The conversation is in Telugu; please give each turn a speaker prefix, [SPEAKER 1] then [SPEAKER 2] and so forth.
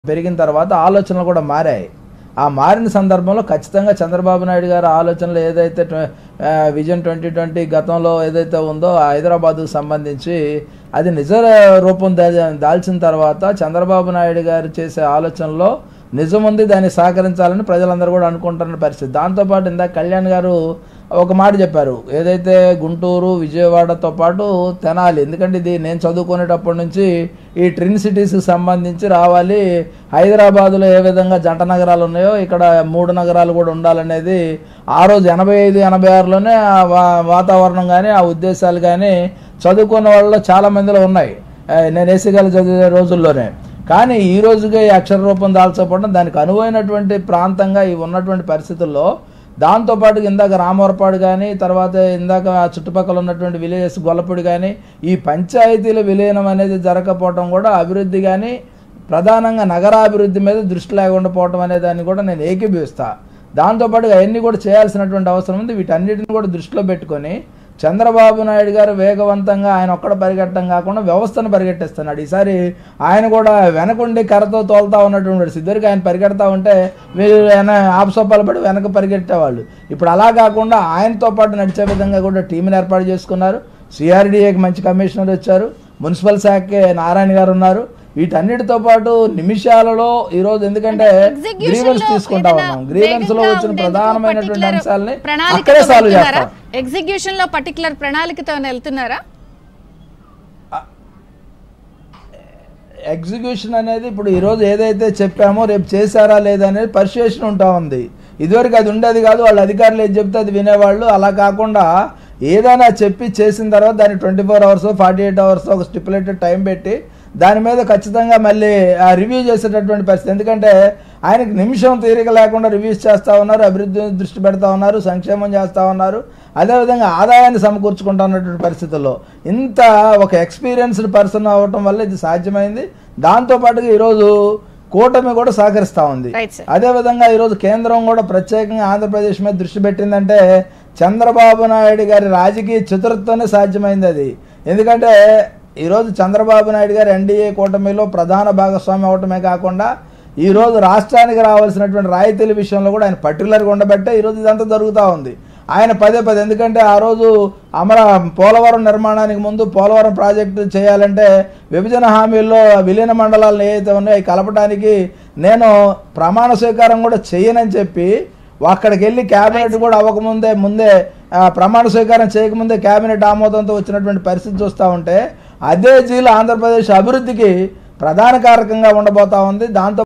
[SPEAKER 1] పెరిగిన తర్వాత ఆలోచనలు కూడా మారాయి ఆ మారిన సందర్భంలో ఖచ్చితంగా చంద్రబాబు నాయుడు గారి ఆలోచనలు ఏదైతే ట్వ- ఆ, విజన్ ట్వంటీ ట్వంటీ గతంలో ఏదైతే ఉందో ఆ హైదరాబాద్కు సంబంధించి అది నిజ రూపం దా- దాల్చిన తర్వాత చంద్రబాబు నాయుడు గారు చేసే ఆలోచనలో నిజం ఉంది దాన్ని సహకరించాలని ప్రజలందరూ కూడా అనుకుంటున్న పరిస్థితి దాంతోపాటు ఇందాక కళ్యాణ్ గారు ఒక మాట చెప్పారు ఏదైతే గుంటూరు విజయవాడతో పాటు తెనాలి ఎందుకంటే ఇది నేను చదువుకునేటప్పటి నుంచి ఈ ట్రిన్ సిటీస్కి సంబంధించి రావాలి హైదరాబాదులో ఏ విధంగా జంట నగరాలు ఉన్నాయో ఇక్కడ మూడు నగరాలు కూడా ఉండాలనేది ఆ రోజు ఎనభై ఐదు ఎనభై ఆరులోనే ఆ వా- వాతావరణం కానీ ఆ ఉద్దేశాలు కానీ చదువుకున్న వాళ్ళలో చాలా మందిలో ఉన్నాయి ఆ, నేను ఏసీగాలు చదివే రోజుల్లోనే కానీ ఈ రోజుగా ఈ అక్షర రూపం దాల్చకపోవడం దానికి అనువైనటువంటి ప్రాంతంగా ఈ ఉన్నటువంటి పరిస్థితుల్లో దాంతోపాటు ఇందాక రామవరపాడు కానీ తర్వాత ఇందాక ఆ చుట్టుపక్కల ఉన్నటువంటి విలేజెస్ గొల్లపూడి కానీ ఈ పంచాయతీల విలీనం అనేది జరగకపోవడం కూడా అభివృద్ధి కానీ ప్రధానంగా నగరాభివృద్ధి మీద దృష్టి లేకుండా పోవటం అనే దాన్ని కూడా నేను ఏకీభవిస్తా దాంతోపాటు అవన్నీ కూడా చేయాల్సినటువంటి అవసరం ఉంది వీటన్నిటిని కూడా దృష్టిలో పెట్టుకొని చంద్రబాబు నాయుడు గారు వేగవంతంగా ఆయన ఒక్కడ పరిగెట్టడం కాకుండా వ్యవస్థను పరిగెట్టిస్తున్నాడు ఈసారి ఆయన కూడా వెనకుండి కర్రతో తోలుతా ఉన్నటువంటి సిద్ధరికి ఆయన పరిగెడతా ఉంటే వీళ్ళు వెన ఆపసొప్పాలు పడి వెనక పరిగెట్టేవాళ్ళు ఇప్పుడు అలా కాకుండా ఆయనతో పాటు నడిచే విధంగా కూడా టీంని ఏర్పాటు చేసుకున్నారు సిఆర్డీఏకి మంచి కమిషనర్ వచ్చారు మున్సిపల్ శాఖకి నారాయణ గారు ఉన్నారు వీటన్నిటితో పాటు నిమిషాలలో ఈరోజు ఎందుకంటే
[SPEAKER 2] Execution
[SPEAKER 1] గ్రీవెన్స్
[SPEAKER 2] లో
[SPEAKER 1] తీసుకుంటా
[SPEAKER 2] ఏదైనా
[SPEAKER 1] ఉన్నాం గ్రీవెన్స్ లో
[SPEAKER 2] వేగంగా
[SPEAKER 1] వచ్చిన
[SPEAKER 2] ఉండేందుకు
[SPEAKER 1] ప్రధానమైనటువంటి
[SPEAKER 2] particular
[SPEAKER 1] అంశాలని
[SPEAKER 2] ప్రణాళికతో
[SPEAKER 1] అక్కడే సాల్వ్
[SPEAKER 2] వెళ్తున్నారా?
[SPEAKER 1] చేస్తాం
[SPEAKER 2] ఎగ్జిక్యూషన్ లో పర్టికులర్ ప్రణాళికతో వెళ్తున్నారా
[SPEAKER 1] ఎగ్జిక్యూషన్ అనేది ఇప్పుడు ఈరోజు ఏదైతే చెప్పామో రేపు చేశారా లేదా అనేది పరిశేషణ ఉంటా ఉంది ఇదివరకు అది ఉండేది కాదు వాళ్ళు అధికారులు ఏది చెప్తే అది వినేవాళ్ళు అలా కాకుండా ఏదైనా చెప్పి చేసిన తర్వాత దాన్ని twenty four hours forty eight hours ఒక స్టిపులేటెడ్ టైం పెట్టి దాని మీద ఖచ్చితంగా మళ్ళీ రివ్యూ చేసేటటువంటి పరిస్థితి ఎందుకంటే ఆయనకి నిమిషం తీరిక లేకుండా రివ్యూస్ చేస్తూ ఉన్నారు అభివృద్ధి మీద దృష్టి పెడతా ఉన్నారు సంక్షేమం చేస్తూ ఉన్నారు అదేవిధంగా ఆదాయాన్ని సమకూర్చుకుంటా ఉన్నటువంటి పరిస్థితుల్లో ఇంత ఒక ఎక్స్పీరియన్స్డ్ పర్సన్ అవ్వటం వల్ల ఇది సాధ్యమైంది దాంతోపాటుగా ఈరోజు కూటమి కూడా సహకరిస్తూ ఉంది
[SPEAKER 2] Right, sir.
[SPEAKER 1] అదేవిధంగా ఈరోజు కేంద్రం కూడా ప్రత్యేకంగా ఆంధ్రప్రదేశ్ మీద దృష్టి పెట్టిందంటే చంద్రబాబు నాయుడు గారి రాజకీయ చతురతతోనే సాధ్యమైంది అది ఎందుకంటే ఈరోజు చంద్రబాబు నాయుడు గారు ఎన్డీఏ కూటమిలో ప్రధాన భాగస్వామి అవటమే కాకుండా ఈరోజు రాష్ట్రానికి రావాల్సినటువంటి రాయితీల విషయంలో కూడా ఆయన పర్టికులర్గా ఉండబట్టే ఈరోజు ఇదంతా జరుగుతూ ఉంది ఆయన పదే పదే ఎందుకంటే ఆ రోజు అమర పోలవరం నిర్మాణానికి ముందు పోలవరం ప్రాజెక్టు చేయాలంటే విభజన హామీల్లో విలీన మండలాలను ఏవైతే ఉన్నాయో అవి కలపడానికి నేను ప్రమాణ స్వీకారం కూడా చేయనని చెప్పి అక్కడికి వెళ్ళి క్యాబినెట్ కూడా అవ్వకముందే ముందే ఆ, ప్రమాణ స్వీకారం చేయకముందే క్యాబినెట్ ఆమోదంతో వచ్చినటువంటి పరిస్థితి చూస్తూ ఉంటే అదే జీలు ఆంధ్రప్రదేశ్ అభివృద్ధికి ప్రధాన కారకంగా ఉండబోతా ఉంది దాంతో